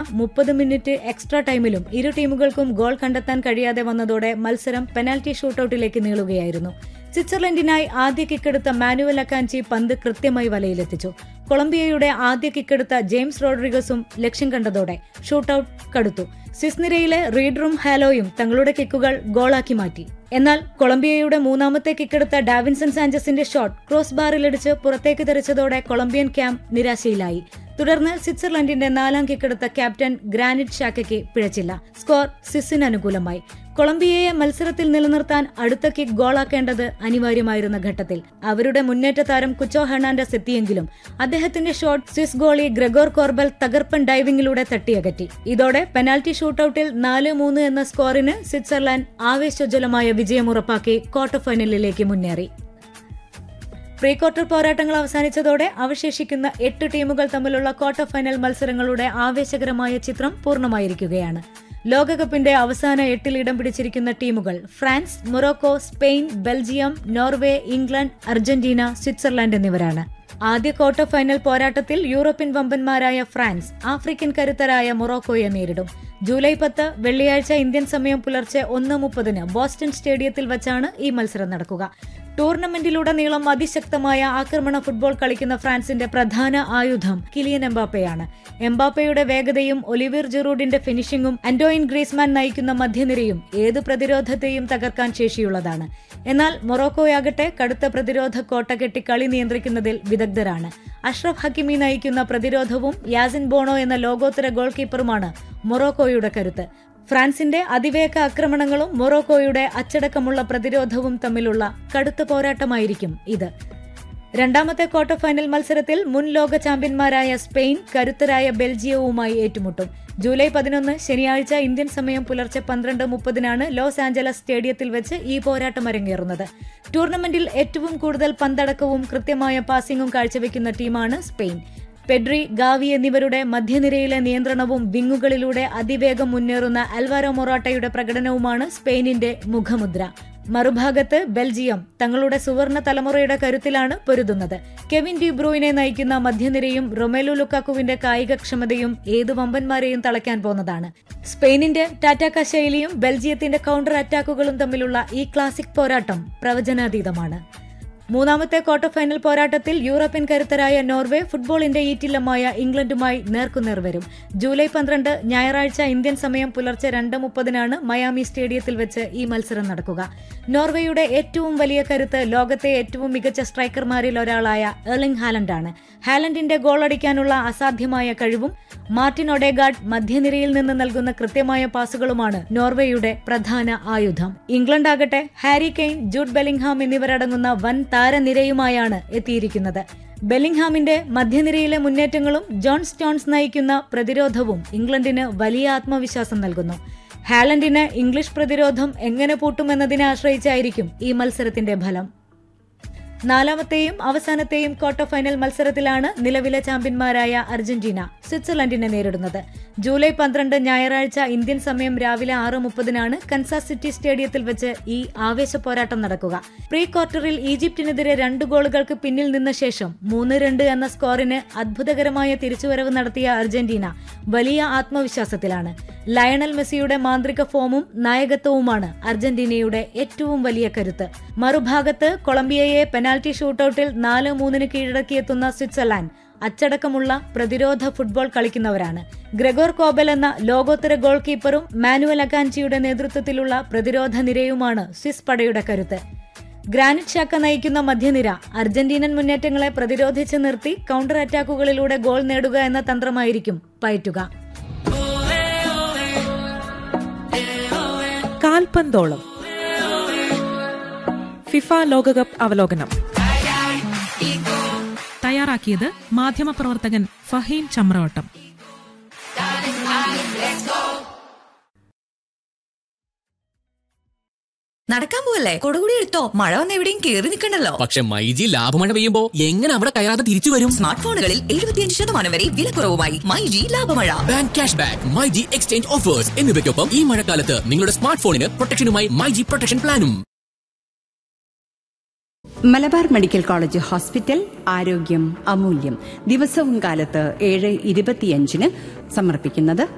മുപ്പത് minute extra ടൈമിലും ഇരു ടീമുകൾക്കും ഗോൾ കണ്ടെത്താൻ കഴിയാതെ വന്നതോടെ മത്സരം പെനാൽറ്റി ഷൂട്ടൌട്ടിലേക്ക് നീളുകയായിരുന്നു സ്വിറ്റ്സർലൻഡിനായി ആദ്യ കിക്കെടുത്ത മാനുവൽ അക്കാൻചി പന്ത് കൃത്യമായി വലയിലെത്തിച്ചു കൊളംബിയയുടെ ആദ്യ കിക്കെടുത്ത ജെയിംസ് റോഡ്രിഗസും ലക്ഷ്യം കണ്ടതോടെ ഷൂട്ടൌട്ട് കടുത്തു സ്വിസ് നിരയിലെ റീഡറും ഹാലോയും തങ്ങളുടെ കിക്കുകൾ ഗോളാക്കി മാറ്റി എന്നാൽ കൊളംബിയയുടെ മൂന്നാമത്തെ കിക്കെടുത്ത ഡാവിൻസൺ സാഞ്ചസിന്റെ ഷോട്ട് ക്രോസ് ബാറിലിടിച്ച് പുറത്തേക്ക് തെറിച്ചതോടെ കൊളംബിയൻ ക്യാമ്പ് നിരാശയിലായി തുടർന്ന് സ്വിറ്റ്സർലൻഡിന്റെ നാലാം കിക്കെടുത്ത ക്യാപ്റ്റൻ ഗ്രാനിറ്റ് ഷാക്കയ്ക്ക് പിഴച്ചില്ല സ്കോർ സ്വിസിന് അനുകൂലമായി കൊളംബിയയെ മത്സരത്തിൽ നിലനിർത്താൻ അടുത്ത കിക്ക് ഗോളാക്കേണ്ടത് അനിവാര്യമായിരുന്ന ഘട്ടത്തിൽ അവരുടെ മുന്നേറ്റ താരം കുച്ചോ ഹെർണാൻഡസ് എത്തിയെങ്കിലും അദ്ദേഹത്തിന്റെ shot Swiss goalie Gregor Kobel തകർപ്പൻ ഡൈവിംഗിലൂടെ തട്ടിയകറ്റി ഇതോടെ പെനാൽറ്റി ഷൂട്ടൌട്ടിൽ നാല് മൂന്ന് എന്ന സ്കോറിന് സ്വിറ്റ്സർലാൻഡ് ആവേശോജ്വലമായ വിജയം ഉറപ്പാക്കി ക്വാർട്ടർ ഫൈനലിലേക്ക് മുന്നേറി പ്രീ ക്വാർട്ടർ പോരാട്ടങ്ങൾ അവസാനിച്ചതോടെ അവശേഷിക്കുന്ന എട്ട് ടീമുകൾ തമ്മിലുള്ള ക്വാർട്ടർ ഫൈനൽ മത്സരങ്ങളുടെ ആവേശകരമായ ചിത്രം പൂർണ്ണമായിരിക്കുകയാണ് ലോകകപ്പിന്റെ അവസാന എട്ടിൽ ഇടം പിടിച്ചിരിക്കുന്ന ടീമുകൾ France Morocco Spain Belgium Norway England Argentina Switzerland എന്നിവരാണ് ആദ്യ ക്വാർട്ടർ ഫൈനൽ പോരാട്ടത്തിൽ യൂറോപ്യൻ വമ്പന്മാരായ ഫ്രാൻസ് ആഫ്രിക്കൻ കരുത്തരായ മൊറോക്കോയെ നേരിടും ജൂലൈ പത്ത് വെള്ളിയാഴ്ച ഇന്ത്യൻ സമയം പുലർച്ചെ ഒന്ന് മുപ്പതിന് ബോസ്റ്റൺ സ്റ്റേഡിയത്തിൽ വച്ചാണ് ഈ മത്സരം നടക്കുക ടൂർണമെന്റിലുടനീളം അതിശക്തമായ ആക്രമണ ഫുട്ബോൾ കളിക്കുന്ന ഫ്രാൻസിന്റെ പ്രധാന ആയുധം കിലിയൻ എംബാപ്പയാണ് എംബാപ്പയുടെ വേഗതയും ഒലിവിർ ജെറൂഡിന്റെ ഫിനിഷിംഗും ആന്റോയിൻ ഗ്രീസ്മാൻ നയിക്കുന്ന മധ്യനിരയും ഏത് പ്രതിരോധത്തെയും തകർക്കാൻ ശേഷിയുള്ളതാണ് എന്നാൽ മൊറോക്കോയാകട്ടെ കടുത്ത പ്രതിരോധ കോട്ട കെട്ടി കളി നിയന്ത്രിക്കുന്നതിൽ വിദഗ്ധരാണ് അഷ്റഫ് ഹക്കിമി നയിക്കുന്ന പ്രതിരോധവും യാസിൻ ബോണോ എന്ന ലോകോത്തര ഗോൾ കീപ്പറുമാണ് മൊറോക്കോയുടെ കരുത്ത് ഫ്രാൻസിന്റെ അതിവേഗ ആക്രമണങ്ങളും മൊറോക്കോയുടെ അച്ചടക്കമുള്ള പ്രതിരോധവും തമ്മിലുള്ള കടുത്ത പോരാട്ടമായിരിക്കും ഇത് രണ്ടാമത്തെ ക്വാർട്ടർ ഫൈനൽ മത്സരത്തിൽ മുൻ ലോക ചാമ്പ്യന്മാരായ സ്പെയിൻ കരുത്തരായ ബെൽജിയവുമായി ഏറ്റുമുട്ടും ജൂലൈ പതിനൊന്ന് ശനിയാഴ്ച ഇന്ത്യൻ സമയം പുലർച്ചെ പന്ത്രണ്ട് മുപ്പതിനാണ് ലോസ് ആഞ്ചലസ് സ്റ്റേഡിയത്തിൽ വെച്ച് ഈ പോരാട്ടം അരങ്ങേറുന്നത് ടൂർണമെന്റിൽ ഏറ്റവും കൂടുതൽ പന്തടക്കവും കൃത്യമായ പാസിംഗും കാഴ്ചവെക്കുന്ന ടീമാണ് സ്പെയിൻ പെഡ്രി ഗാവി എന്നിവരുടെ മധ്യനിരയിലെ നിയന്ത്രണവും വിങ്ങുകളിലൂടെ അതിവേഗം മുന്നേറുന്ന അൽവാരോ മൊറാട്ടയുടെ പ്രകടനവുമാണ് സ്പെയിനിന്റെ മുഖമുദ്ര മറുഭാഗത്ത് ബെൽജിയം തങ്ങളുടെ സുവർണ തലമുറയുടെ കരുത്തിലാണ് പൊരുതുന്നത് കെവിൻ ഡിബ്രൂയിനെ നയിക്കുന്ന മധ്യനിരയും റൊമേലു ലുക്കാക്കുവിന്റെ കായികക്ഷമതയും ഏതു വമ്പന്മാരെയും തളയ്ക്കാൻ പോന്നതാണ് സ്പെയിനിന്റെ ടാറ്റാക്ക ശൈലിയും ബെൽജിയത്തിന്റെ കൗണ്ടർ അറ്റാക്കുകളും തമ്മിലുള്ള ഈ ക്ലാസിക് പോരാട്ടം പ്രവചനാതീതമാണ് മൂന്നാമത്തെ ക്വാർട്ടർ ഫൈനൽ പോരാട്ടത്തിൽ യൂറോപ്യൻ കരുത്തരായ നോർവേ ഫുട്ബോളിന്റെ ഈറ്റില്ലമായ ഇംഗ്ലണ്ടുമായി നേർക്കുനേർ വരും ജൂലൈ പന്ത്രണ്ട് ഞായറാഴ്ച ഇന്ത്യൻ സമയം പുലർച്ചെ രണ്ട് മുപ്പതിനാണ് മയാമി സ്റ്റേഡിയത്തിൽ വെച്ച് ഈ മത്സരം നടക്കുക നോർവേയുടെ ഏറ്റവും വലിയ കരുത്ത് ലോകത്തെ ഏറ്റവും മികച്ച സ്ട്രൈക്കർമാരിൽ ഒരാളായ എർലിംഗ് ഹാലൻഡാണ് ഹാലൻഡിന്റെ ഗോളടിക്കാനുള്ള അസാധ്യമായ കഴിവും മാർട്ടിൻ ഒഡേഗാർഡ് മധ്യനിരയിൽ നിന്ന് നൽകുന്ന കൃത്യമായ പാസുകളുമാണ് നോർവേയുടെ പ്രധാന ആയുധം ഇംഗ്ലണ്ടാകട്ടെ ഹാരി കെയ്ൻ ജൂഡ് ബെലിംഗ്ഹാം എന്നിവരടങ്ങുന്ന വൻ താരനിരയുമായാണ് എത്തിയിരിക്കുന്നത് ബെല്ലിംഗ്ഹാമിന്റെ മധ്യനിരയിലെ മുന്നേറ്റങ്ങളും ജോൺ സ്റ്റോൺസ് നയിക്കുന്ന പ്രതിരോധവും ഇംഗ്ലണ്ടിന് വലിയ ആത്മവിശ്വാസം നൽകുന്നു ഹാലൻഡിന് ഇംഗ്ലീഷ് പ്രതിരോധം എങ്ങനെ പൂട്ടുമെന്നതിനെ ആശ്രയിച്ചായിരിക്കും ഈ മത്സരത്തിന്റെ ഫലം നാലാമത്തെയും അവസാനത്തെയും ക്വാർട്ടർ ഫൈനൽ മത്സരത്തിലാണ് നിലവിലെ ചാമ്പ്യന്മാരായ അർജന്റീന സ്വിറ്റ്സർലൻഡിനെ നേരിടുന്നത് ജൂലൈ പന്ത്രണ്ട് ഞായറാഴ്ച ഇന്ത്യൻ സമയം രാവിലെ ആറ് മുപ്പതിനാണ് കൻസാസ് സിറ്റി സ്റ്റേഡിയത്തിൽ വെച്ച് ഈ ആവേശ പോരാട്ടം നടക്കുക പ്രീ ക്വാർട്ടറിൽ ഈജിപ്തിനെതിരെ രണ്ട് ഗോളുകൾക്ക് പിന്നിൽ നിന്ന ശേഷം മൂന്ന് രണ്ട് എന്ന സ്കോറിന് അത്ഭുതകരമായ തിരിച്ചുവരവ് നടത്തിയ അർജന്റീന വലിയ ആത്മവിശ്വാസത്തിലാണ് ലയണൽ മെസ്സിയുടെ മാന്ത്രിക ഫോമും നായകത്വവുമാണ് അർജന്റീനയുടെ ഏറ്റവും വലിയ കരുത്ത് മറുഭാഗത്ത് കൊളംബിയയെ പെനാൽറ്റി ഷൂട്ടൌട്ടിൽ നാല് മൂന്നിന് കീഴടക്കിയെത്തുന്ന സ്വിറ്റ്സർലാൻഡ് അച്ചടക്കമുള്ള പ്രതിരോധ ഫുട്ബോൾ കളിക്കുന്നവരാണ് ഗ്രഗോർ കോബൽ എന്ന ലോകോത്തര ഗോൾ കീപ്പറും മാനുവൽ അക്കാൻചിയുടെ നേതൃത്വത്തിലുള്ള പ്രതിരോധ നിരയുമാണ് സ്വിസ് പടയുടെ കരുത്ത് ഗ്രാനിറ്റ് ഷാക്ക നയിക്കുന്ന മധ്യനിര അർജന്റീനൻ മുന്നേറ്റങ്ങളെ പ്രതിരോധിച്ച് നിർത്തി കൗണ്ടർ അറ്റാക്കുകളിലൂടെ ഗോൾ നേടുക എന്ന തന്ത്രമായിരിക്കും പയറ്റുക കാൽപന്തോളം ഫിഫ ലോകകപ്പ് അവലോകനം തയ്യാറാക്കിയത് മാധ്യമപ്രവർത്തകൻ ഫഹീം ചമ്രവട്ടം നടക്കാൻ പോവല്ലേ കൊടുകൂടി എടുത്തോ മഴ വന്ന് എവിടെയും കേറി നിൽക്കണ്ടല്ലോ പക്ഷെ മൈജി ലാഭമഴ പെയ്യുമ്പോ എങ്ങനെ അവിടെ കയറാതെ തിരിച്ചു വരും സ്മാർട്ട് ഫോണുകളിൽ എഴുപത്തിയഞ്ച് ശതമാനം വരെ വിലക്കുറവുമായി മൈ ജി ലാഭമഴ bank cash back myG exchange offers എന്നിവയ്ക്കൊപ്പം ഈ മഴക്കാലത്ത് നിങ്ങളുടെ സ്മാർട്ട് ഫോണിന് പ്രൊട്ടക്ഷനുമായി മൈജി പ്രൊട്ടക്ഷൻ പ്ലാനും മലബാർ മെഡിക്കൽ കോളേജ് ഹോസ്പിറ്റൽ ആരോഗ്യം അമൂല്യം ദിവസവും കാലത്ത് ഏഴ് ഇരുപത്തിയഞ്ചിന് സമർപ്പിക്കുന്നത്